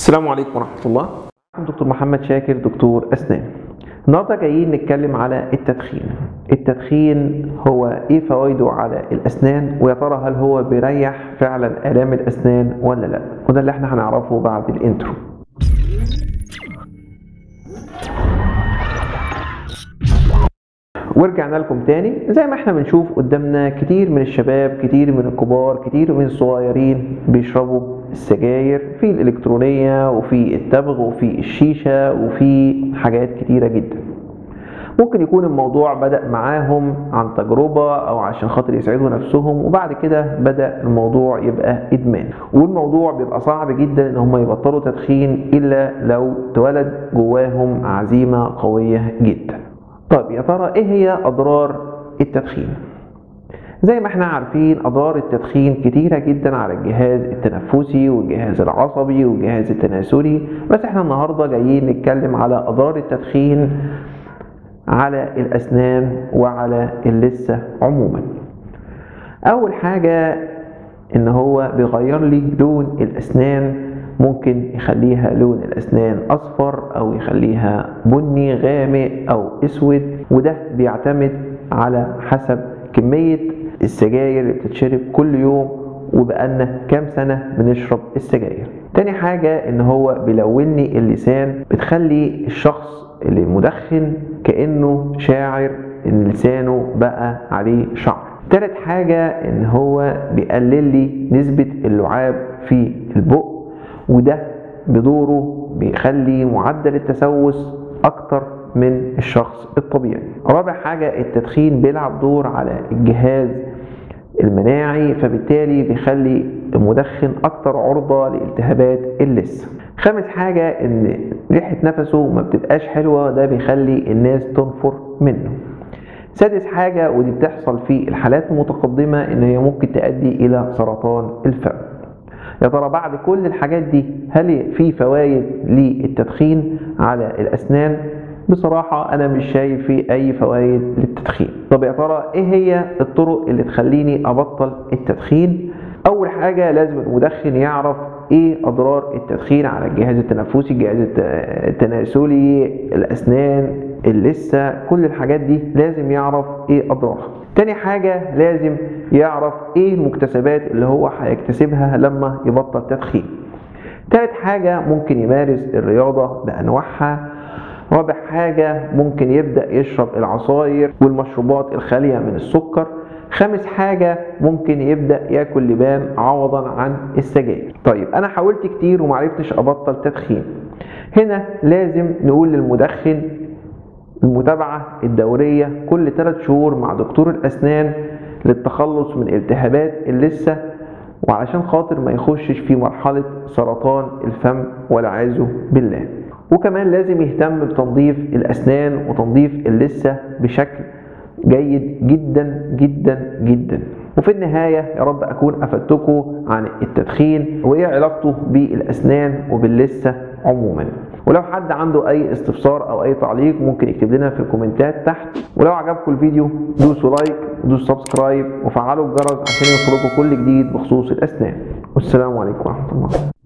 السلام عليكم ورحمة الله معكم دكتور محمد شاكر دكتور أسنان النهارده جايين نتكلم على التدخين التدخين هو ايه فوائده على الاسنان ويا ترى هل هو بيريح فعلا الام الاسنان ولا لا وده اللي احنا هنعرفه بعد الانترو ورجعنا لكم تاني زي ما احنا بنشوف قدامنا كتير من الشباب كتير من الكبار كتير من الصغيرين بيشربوا السجاير في الالكترونيه وفي التبغ وفي الشيشه وفي حاجات كتيره جدا ممكن يكون الموضوع بدأ معاهم عن تجربة أو عشان خاطر يسعدوا نفسهم وبعد كده بدأ الموضوع يبقى إدمان والموضوع بيبقى صعب جدا إن هم يبطلوا تدخين إلا لو اتولد جواهم عزيمة قوية جدا طيب يا ترى إيه هي أضرار التدخين؟ زي ما احنا عارفين اضرار التدخين كتيرة جدا على الجهاز التنفسي والجهاز العصبي والجهاز التناسلي بس احنا النهاردة جايين نتكلم على اضرار التدخين على الاسنان وعلى اللثة عموما اول حاجة ان هو بيغير لي لون الاسنان ممكن يخليها لون الاسنان اصفر او يخليها بني غامق او اسود وده بيعتمد على حسب كمية السجاير اللي بتتشرب كل يوم وبقالنا كام سنة بنشرب السجاير تاني حاجة ان هو بيلوني اللسان بتخلي الشخص اللي مدخن كأنه شاعر ان لسانه بقى عليه شعر تالت حاجة ان هو بيقلل لي نسبة اللعاب في البق وده بدوره بيخلي معدل التسوس اكتر من الشخص الطبيعي رابع حاجة التدخين بيلعب دور على الجهاز المناعي فبالتالي بيخلي المدخن اكتر عرضة لالتهابات اللثة خامس حاجة ان ريحة نفسه ما بتبقاش حلوة ده بيخلي الناس تنفر منه سادس حاجة ودي بتحصل في الحالات المتقدمة ان هي ممكن تؤدي الى سرطان الفم يا ترى بعد كل الحاجات دي هل في فوائد للتدخين على الاسنان بصراحة أنا مش شايف في أي فوائد للتدخين طب يا ترى إيه هي الطرق اللي تخليني أبطل التدخين أول حاجة لازم المدخن يعرف إيه أضرار التدخين على الجهاز التنفسي الجهاز التناسلي الأسنان اللثة كل الحاجات دي لازم يعرف إيه أضرارها تاني حاجة لازم يعرف إيه المكتسبات اللي هو هيكتسبها لما يبطل تدخين تالت حاجة ممكن يمارس الرياضة بأنواعها رابع حاجة ممكن يبدأ يشرب العصاير والمشروبات الخالية من السكر خامس حاجة ممكن يبدأ ياكل لبان عوضا عن السجاير طيب أنا حاولت كتير ومعرفتش أبطل تدخين هنا لازم نقول للمدخن المتابعة الدورية كل 3 شهور مع دكتور الأسنان للتخلص من التهابات اللثة وعلشان خاطر ما يخشش في مرحلة سرطان الفم والعياذ بالله وكمان لازم يهتم بتنظيف الأسنان وتنظيف اللثة بشكل جيد جدا جدا جدا وفي النهاية يا رب أكون أفدتكم عن التدخين وإيه علاقته بالأسنان وباللثة عموما ولو حد عنده أي استفسار أو أي تعليق ممكن يكتب لنا في الكومنتات تحت ولو عجبكم الفيديو دوسوا لايك ودوسوا سبسكرايب وفعلوا الجرس عشان يوصلكم كل جديد بخصوص الأسنان والسلام عليكم ورحمة الله